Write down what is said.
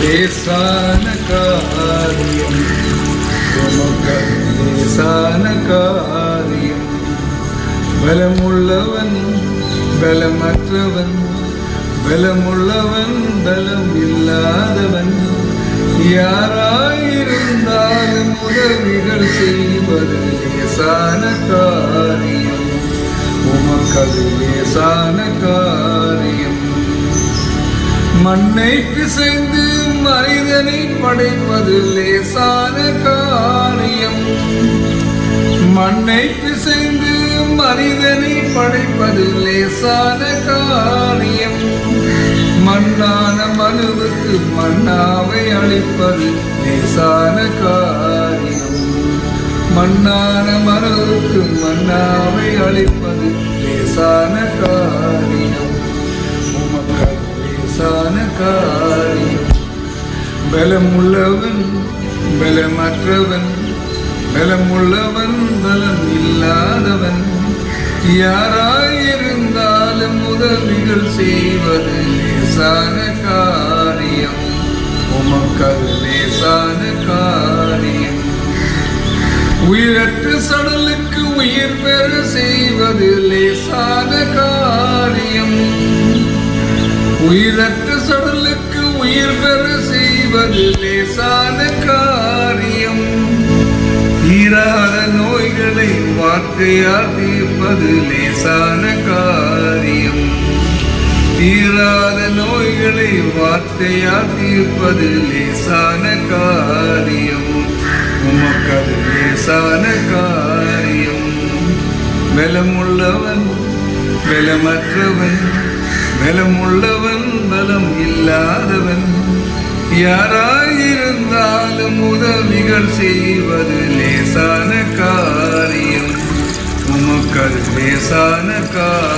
லேசான காரியம் உமக்கது லேசான காரியம் பலமுள்ளவன் பலமற்றவன் பலமுள்ளவன் பலம் இல்லாதவன் யாராயிருந்தாலும் உதவிகள் செய்வது லேசான காரியம் உமக்கது லேசான காரியம் மண்ணை பிசைந்து மனிதனை படைப்பது லேசான காரியம் மண்ணை பிசைந்து மனிதனை படைப்பது லேசான காரியம் மண்ணான மனுவுக்கு மண்ணாவை அளிப்பது லேசான காரியம் மண்ணான மனுவுக்கு மண்ணாவை அளிப்பது லேசான காரியம் உமக்கு லேசான காரியம் பலமுள்ளவன் பலமற்றவன் பலமுள்ளவன் பலம் இல்லாதவன் யாராயிருந்தாலும் உதவிகள் செய்வது லேசான காரியம் உமக்கது லேசான காரியம் உயிரற்ற சடலுக்கு உயிர் பெற செய்வது லேசான காரியம் உயிரற்ற சடலுக்கு உயிர் பெற செய்வது லேசான காரியம் தீராத நோய்களை வார்த்தையால் தீர்ப்பது லேசான காரியம் தீராத நோய்களை வார்த்தையால் தீர்ப்பது லேசான காரியம் உமக்கது லேசான காரியம் பலமுள்ளவன் பலமற்றவன் பலமுள்ளவன் பலம் இல்லாதவன் யாராயிருந்தாலும் உதவிகள் செய்வது லேசான காரியம் உமக்கது லேசான காரியம்